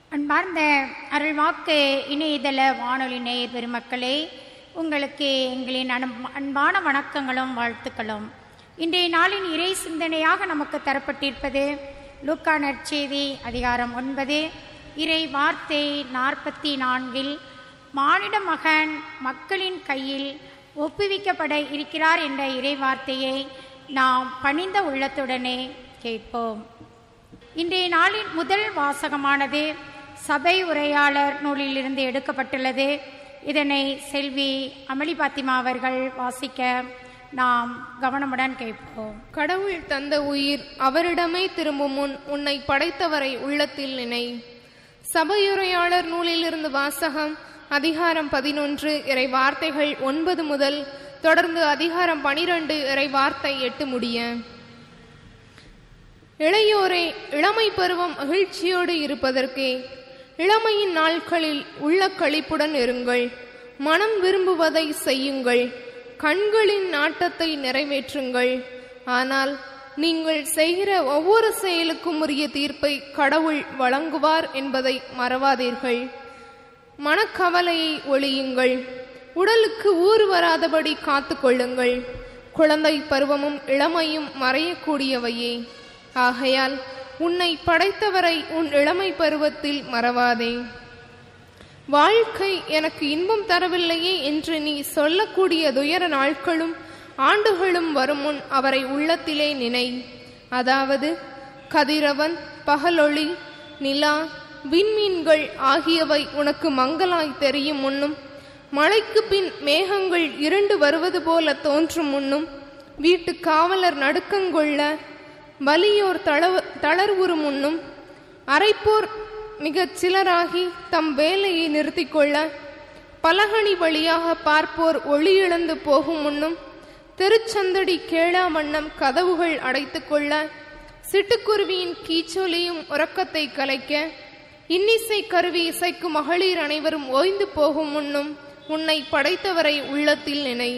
அன்பார்ந்த அருள்வாக்கு இணையதள வானொலி நேயர் பெருமக்களே உங்களுக்கு எங்களின் அன்ப- அன்பான வணக்கங்களும் வாழ்த்துக்களும் இன்றைய நாளின் இறை சிந்தனையாக நமக்கு தரப்பட்டிருப்பது லூக்கா நற்செய்தி அதிகாரம் ஒன்பது இறை வார்த்தை நாற்பத்தி நான்கில் மானிட மகன் மக்களின் கையில் ஒப்புவிக்கப்பட இருக்கிறார் என்ற இறை வார்த்தையை நாம் பணிந்த உள்ளத்துடனே கேட்போம் இன்றைய நாளின் முதல் வாசகமானது சபை உரையாளர் நூலிலிருந்து எடுக்கப்பட்டுள்ளது இதனை செல்வி அமளி பாத்திமா அவர்கள் வாசிக்க நாம் கவனமுடன் கேட்போம் கடவுள் தந்த உயிர் அவரிடமே திரும்பும் முன் உன்னை படைத்தவரை உள்ளத்தில் நினை சபையுரையாளர் நூலிலிருந்து வாசகம் அதிகாரம் பதினொன்று இறை வார்த்தைகள் ஒன்பது முதல் தொடர்ந்து அதிகாரம் பனிரெண்டு இறை வார்த்தை எட்டு முடிய இளையோரே இளமை பருவம் மகிழ்ச்சியோடு இருப்பதற்கே இளமையின் நாட்களில் உள்ள களிப்புடன் இருங்கள் மனம் விரும்புவதை செய்யுங்கள் கண்களின் நாட்டத்தை நிறைவேற்றுங்கள் ஆனால் நீங்கள் செய்கிற ஒவ்வொரு செயலுக்கும் உரிய தீர்ப்பை கடவுள் வழங்குவார் என்பதை மறவாதீர்கள் மனக்கவலையை ஒழியுங்கள் உடலுக்கு ஊறு வராதபடி காத்துக்கொள்ளுங்கள் குழந்தை பருவமும் இளமையும் மறையக்கூடியவையே ஆகையால் உன்னை படைத்தவரை உன் இளமை பருவத்தில் மறவாதே வாழ்க்கை எனக்கு இன்பம் தரவில்லையே என்று நீ சொல்லக்கூடிய துயர நாட்களும் ஆண்டுகளும் வரும் முன் அவரை உள்ளத்திலே நினை அதாவது கதிரவன் பகலொளி நிலா விண்மீன்கள் ஆகியவை உனக்கு மங்கலாய் தெரியும் முன்னும் மழைக்கு பின் மேகங்கள் இருண்டு வருவது போல தோன்றும் முன்னும் வீட்டு காவலர் நடுக்கங்கொள்ள வலியோர் தளவ தளர்வுறு முன்னும் அரைப்போர் மிகச் சிலராகி தம் வேலையை நிறுத்திக் கொள்ள பலகணி வழியாக பார்ப்போர் ஒளி இழந்து போகும் முன்னும் தெருச்சந்தடி கேளா வண்ணம் கதவுகள் அடைத்துக் கொள்ள சிட்டுக்குருவியின் கீச்சொலியும் உறக்கத்தை கலைக்க இன்னிசை கருவி இசைக்கும் மகளிர் அனைவரும் ஓய்ந்து போகும் முன்னும் உன்னை படைத்தவரை உள்ளத்தில் நினை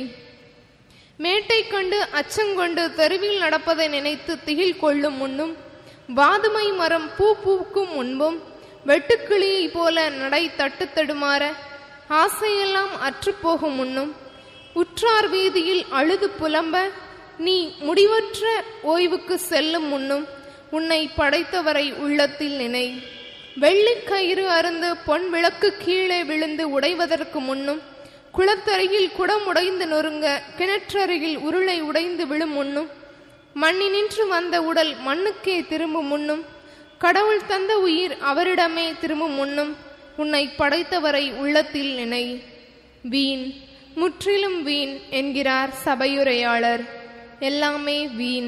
மேட்டை கண்டு அச்சங்கொண்டு தெருவில் நடப்பதை நினைத்து திகில் கொள்ளும் முன்னும் வாதுமை மரம் பூ பூக்கும் முன்பும் வெட்டுக்கிளியைப் போல நடை தட்டு தடுமாற ஆசையெல்லாம் அற்றுப்போகும் முன்னும் உற்றார் வீதியில் அழுது புலம்ப நீ முடிவற்ற ஓய்வுக்கு செல்லும் முன்னும் உன்னை படைத்தவரை உள்ளத்தில் நினை வெள்ளிக்கயிறு அருந்து பொன் விளக்கு கீழே விழுந்து உடைவதற்கு முன்னும் குளத்தருகில் குடம் உடைந்து நொறுங்க கிணற்றருகில் உருளை உடைந்து விழும் முன்னும் மண்ணினின்று வந்த உடல் மண்ணுக்கே திரும்பும் முன்னும் கடவுள் தந்த உயிர் அவரிடமே திரும்பும் முன்னும் உன்னை படைத்தவரை உள்ளத்தில் நினை வீண் முற்றிலும் வீண் என்கிறார் சபையுரையாளர் எல்லாமே வீண்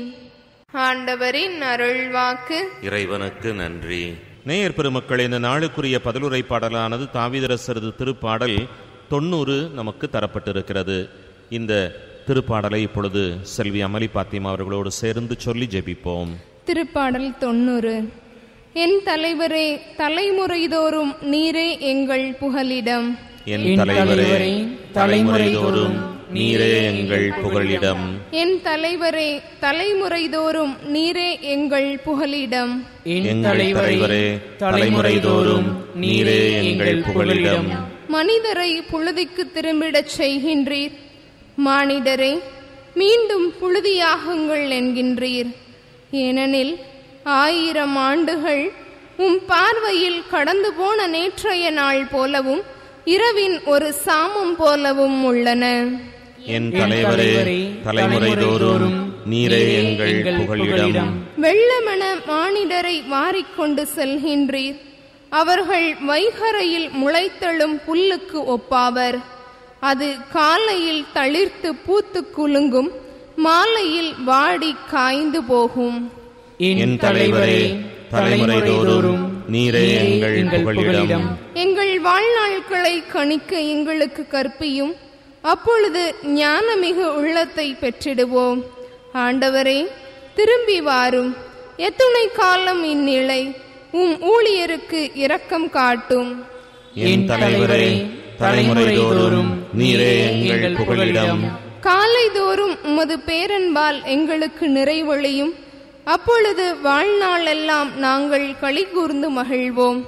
ஆண்டவரின் அருள்வாக்கு இறைவனுக்கு நன்றி நேயர் பெருமக்கள் இந்த நாளுக்குரிய பதிலுரை பாடலானது தாவிதரசரது திருப்பாடல் தொண்ணூறு நமக்கு தரப்பட்டிருக்கிறது இந்த திருப்பாடலை இப்பொழுது செல்வி அமளி பாத்திமா அவர்களோடு சேர்ந்து சொல்லி ஜெபிப்போம் திருப்பாடல் தொண்ணூறு என் தலைவரே தலைமுறைதோறும் நீரே எங்கள் புகலிடம் என் என் தலைவரே தலைவரே, தலைமுறைதோறும் நீரே எங்கள் புகழிடம் என் தலைவரே தலைமுறைதோறும் நீரே எங்கள் புகலிடம் என் எங்கள் தலைவரே தலைவரே தலைமுறைதோறும் நீரே எங்கள் புகழிடம் மனிதரை புழுதிக்கு திரும்பிடச் செய்கின்றீர் மானிடரே மீண்டும் புழுதியாகுங்கள் என்கின்றீர் ஏனெனில் ஆயிரம் ஆண்டுகள் உம் பார்வையில் கடந்து போன நேற்றைய நாள் போலவும் இரவின் ஒரு சாமம் போலவும் உள்ளன என் தலைவரே தலைமுறைதோறும் நீரே எங்கள் புகழிடம் வெள்ளமென மானிடரை வாரிக்கொண்டு செல்கின்றீர் அவர்கள் வைகரையில் முளைத்தெழும் புல்லுக்கு ஒப்பாவர் அது காலையில் தளிர்த்து பூத்து குலுங்கும் மாலையில் வாடி காய்ந்து போகும் என் தலைவரே தலைமுறைதோறும் நீரே எங்கள் புகழிடம் எங்கள் வாழ்நாட்களை கணிக்க எங்களுக்கு கற்பியும் அப்பொழுது ஞானமிகு உள்ளத்தை பெற்றிடுவோம் ஆண்டவரே திரும்பி வாரும் எத்துணை காலம் இந்நிலை உம் ஊழியருக்கு இரக்கம் காட்டும் என் தலைவரே தலைமுறைதோறும் நீரே எங்கள் புகழிடம் காலைதோறும் உமது பேரன்பால் எங்களுக்கு நிறைவொழியும் அப்பொழுது வாழ்நாளெல்லாம் நாங்கள் களி கூர்ந்து மகிழ்வோம்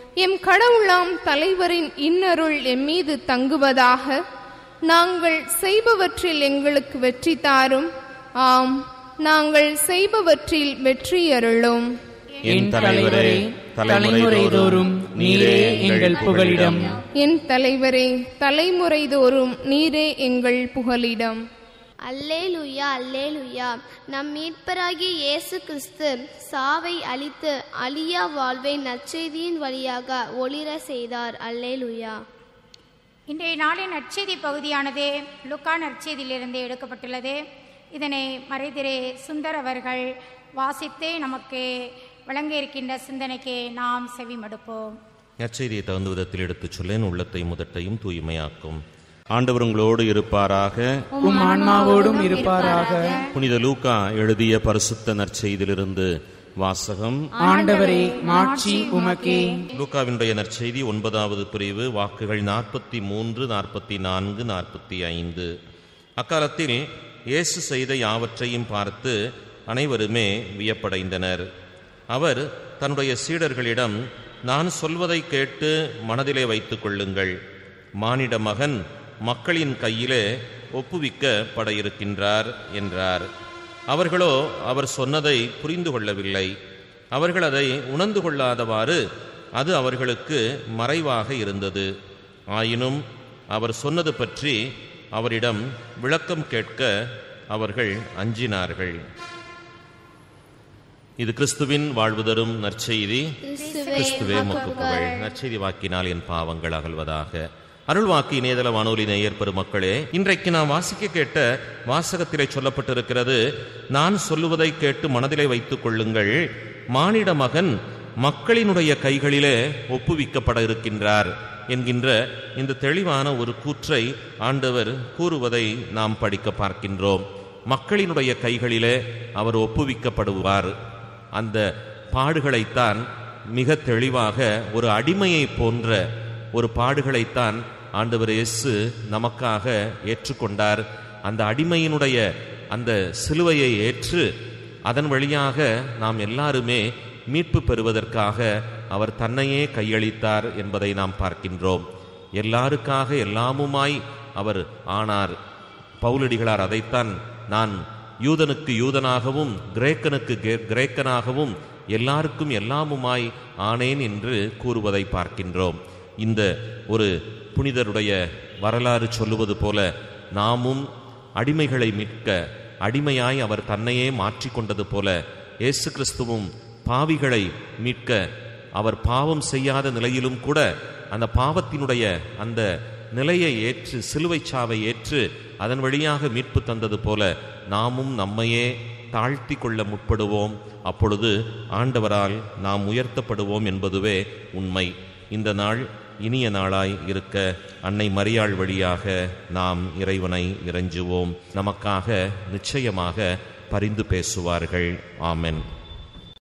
எம் கடவுளாம் தலைவரின் இன்னருள் எம் மீது தங்குவதாக நாங்கள் செய்பவற்றில் எங்களுக்கு வெற்றி தாரும் ஆம் நாங்கள் செய்பவற்றில் வெற்றியருளும் என் தலைவரே தலைமுறை தோறும் நீரே எங்கள் புகலிடம் என் தலைவரே தலைமுறை தோறும் நீரே எங்கள் புகலிடம் அல்லேலுயா அல்லேலுயா நம் மீட்பராகிய இயேசு கிறிஸ்து சாவை அழித்து அழியா வாழ்வை நற்செய்தியின் வழியாக ஒளிர செய்தார் அல்லேலுயா இன்றைய நாளின் நற்செய்தி பகுதியானது லுக்கா நற்செய்தியிலிருந்து எடுக்கப்பட்டுள்ளது இதனை மறைதிரே சுந்தர் அவர்கள் வாசித்து நமக்கு வழங்க இருக்கின்ற சிந்தனைக்கு நாம் செவிமடுப்போம் நற்செய்தியை தகுந்த விதத்தில் எடுத்துச் சொல்லேன் உள்ளத்தை முதட்டையும் தூய்மையாக்கும் ஆண்டவர் உங்களோடு இருப்பாராக உம் ஆன்மாவோடும் இருப்பாராக புனித லூக்கா எழுதிய பரிசுத்த நற்செய்தியிலிருந்து வாசகம் ஆண்டவரே மாட்சி உமக்கே லூக்காவினுடைய நற்செய்தி ஒன்பதாவது பிரிவு வாக்குகள் நாற்பத்தி மூன்று நாற்பத்தி நான்கு நாற்பத்தி ஐந்து அக்காலத்தில் இயேசு செய்த யாவற்றையும் பார்த்து அனைவருமே வியப்படைந்தனர் அவர் தன்னுடைய சீடர்களிடம் நான் சொல்வதை கேட்டு மனதிலே வைத்துக் கொள்ளுங்கள் மானிட மகன் மக்களின் கையிலே ஒப்புவிக்கப்பட இருக்கின்றார் என்றார் அவர்களோ அவர் சொன்னதை புரிந்து கொள்ளவில்லை அவர்கள் அதை உணர்ந்து கொள்ளாதவாறு அது அவர்களுக்கு மறைவாக இருந்தது ஆயினும் அவர் சொன்னது பற்றி அவரிடம் விளக்கம் கேட்க அவர்கள் அஞ்சினார்கள் இது கிறிஸ்துவின் வாழ்வு தரும் நற்செய்தி கிறிஸ்துவே உமக்கு புகழ் நற்செய்தி வாக்கினால் என் பாவங்கள் அகல்வதாக அருள்வாக்கு இணையதள வானொலி நேயர் பெருமக்களே இன்றைக்கு நாம் வாசிக்க கேட்ட வாசகத்திலே சொல்லப்பட்டிருக்கிறது நான் சொல்லுவதை கேட்டு மனதிலே வைத்துக் கொள்ளுங்கள் மானிட மகன் மக்களினுடைய கைகளிலே ஒப்புவிக்கப்பட இருக்கின்றார் என்கின்ற இந்த தெளிவான ஒரு கூற்றை ஆண்டவர் கூறுவதை நாம் படிக்க பார்க்கின்றோம் மக்களினுடைய கைகளிலே அவர் ஒப்புவிக்கப்படுவார் அந்த பாடுகளைத்தான் மிக தெளிவாக ஒரு அடிமையை போன்ற ஒரு பாடுகளைத்தான் ஆண்டவர் இயேசு நமக்காக ஏற்றுக்கொண்டார் அந்த அடிமையினுடைய அந்த சிலுவையை ஏற்று அதன் வழியாக நாம் எல்லாருமே மீட்பு பெறுவதற்காக அவர் தன்னையே கையளித்தார் என்பதை நாம் பார்க்கின்றோம் எல்லாருக்காக எல்லாமுமாய் அவர் ஆனார் பவுலடிகளார் அதைத்தான் நான் யூதனுக்கு யூதனாகவும் கிரேக்கனுக்கு கே- கிரேக்கனாகவும் எல்லாருக்கும் எல்லாமுமாய் ஆனேன் என்று கூறுவதை பார்க்கின்றோம் இந்த ஒரு புனிதருடைய வரலாறு சொல்லுவது போல நாமும் அடிமைகளை மீட்க அடிமையாய் அவர் தன்னையே மாற்றிக்கொண்டது போல இயேசு கிறிஸ்துவும் பாவிகளை மீட்க அவர் பாவம் செய்யாத நிலையிலும் கூட அந்த பாவத்தினுடைய அந்த நிலையை ஏற்று சிலுவைச் சாவை ஏற்று அதன் வழியாக மீட்பு தந்தது போல நாமும் நம்மையே தாழ்த்தி கொள்ள முற்படுவோம் அப்பொழுது ஆண்டவரால் நாம் உயர்த்தப்படுவோம் என்பதுவே உண்மை இந்த நாள் இனிய நாளாய் இருக்க அன்னை மரியாள் வழியாக நாம் இறைவனை இறைஞ்சுவோம் நமக்காக நிச்சயமாக பரிந்து பேசுவார்கள் ஆமென்